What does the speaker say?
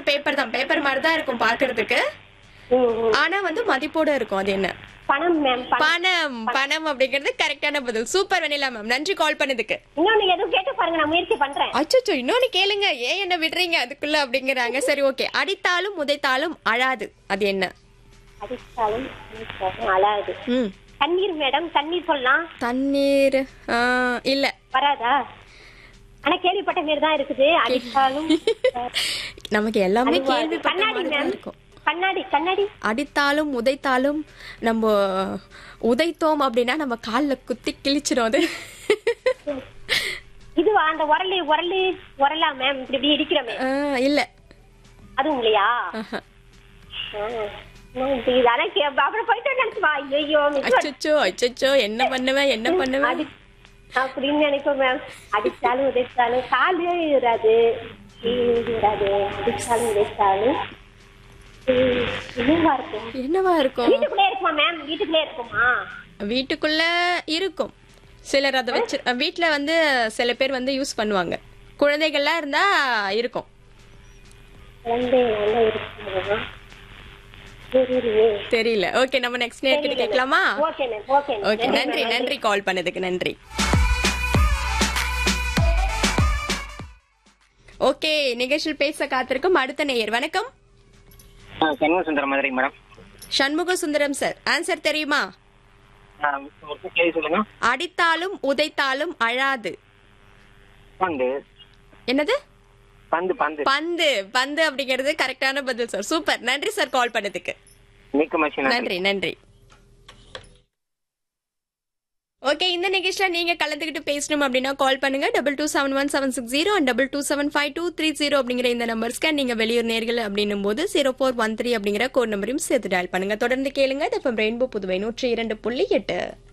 Paper தான் paper மாதிரி தான் இருக்கும் பாக்குறதுக்கு ம், ம். ஆனா வந்து மதிப்போட இருக்கும் அது என்ன பணம் மேம் பணம் பணம் பணம் அப்படிங்கிறது கரெக்டான பதில் சூப்பர் வெண்ணிலா மேம் நன்றி கால் பண்ணதுக்கு இன்னொன்னு எதுவும் கேட்டு பாருங்க நான் முயற்சி பண்றேன் அச்சோ இன்னொன்னு கேளுங்க ஏன் என்ன விடுறீங்க அதுக்குள்ள அப்படிங்கிறாங்க சரி ஓகே அடித்தாலும் உதைத்தாலும் அழாது அது என்ன அடித்தாலும் அழாது ம் தண்ணீர் மேடம் தண்ணீர் சொல்லலாம் தண்ணீர் ஆ, இல்ல வராதா ஆனா கேள்விப்பட்ட மாரி தான் இருக்குது அடித்தாலும் நமக்கு எல்லாமே அது வராது. கேள்விப்பட்ட கண்ணாடி மாதிரி தான் மேம் இருக்கும் கண்ணாடி கண்ணாடி அடித்தாலும் உதைத்தாலும் நம்ம உதைத்தோம் அப்படின்னா நம்ம கால்ல குத்தி கிழிச்சிடும் அது இது அந்த உரலு உரலு உரலா மேம் இப்படி இப்படி இடிக்கிறோமே ஆ, இல்ல அதுவும் இல்லையா ஆஹா. ஆ. நான் இப்ப இது ஆனா கே- அப்புறம் போயிட்டு நினைச்சு வா ஐயோ அச்சச்சோ அச்சச்சோ என்ன பண்ணுவேன் என்ன பண்ணுவேன் அடி அப்படின்னு நினைப்போம் மேம் அடிச்சாலும் உதைச்சாலும் காலே இராது கீழே இராது அடிச்சாலும் உதைச்சாலும் ம், என்னவா இருக்கும் என்னவா இருக்கும் வீட்டுக்குள்ளே இருக்குமா மேம் வீட்டுக்குள்ளே இருக்குமா வீட்டுக்குள்ள இருக்கும் சிலர் அதை வச்சு வீட்ல வந்து சில பேர் வந்து யூஸ் பண்ணுவாங்க குழந்தைகள்லாம் இருந்தா இருக்கும் குழந்தை நல்லா இருக்குமா தெரியலையே தெரியல ஓகே நம்ம நெக்ஸ்ட் நேர்கிட்ட கேட்கலாமா ஓகே மேம் ஓகே ஓகே நன்றி நன்றி கால் பண்ணதுக்கு நன்றி ஓகே நிகழ்ச்சியில் பேச காத்திருக்கும் அடுத்த நேயர் வணக்கம் ஆ, Shanmuga Sundaram Madurai madam Shanmuga Sundaram sir answer தெரியுமா ஆ, ஒரு கேள்வி சொல்லுங்க அடித்தாலும் உதைத்தாலும் அழாது பந்து என்னது பந்து பந்து பந்து பந்து அப்படிங்கிறது கரெக்டான பதில் சார் சூப்பர் நன்றி சார் கால் பண்ணதுக்கு மிக்க மஷின் நன்றி நன்றி ஓகே இந்த நிகழ்ச்சியில நீங்க கலந்துக்கிட்டு பேசணும் அப்படின்னா கால் பண்ணுங்க double two seven one seven six zero and double two seven five two three zero அப்படிங்கிற இந்த நம்பர்ஸ்க்கு நீங்க வெளியூர் நேர்கள் அப்படின்னும் போது ஜீரோ ஃபோர் ஒன் த்ரீ அப்படிங்கிற கோட் நம்பரையும் சேர்த்து டயல் பண்ணுங்க தொடர்ந்து கேளுங்க இது ரெயின்போ புதுவை நூற்றி இரண்டு புள்ளி எட்டு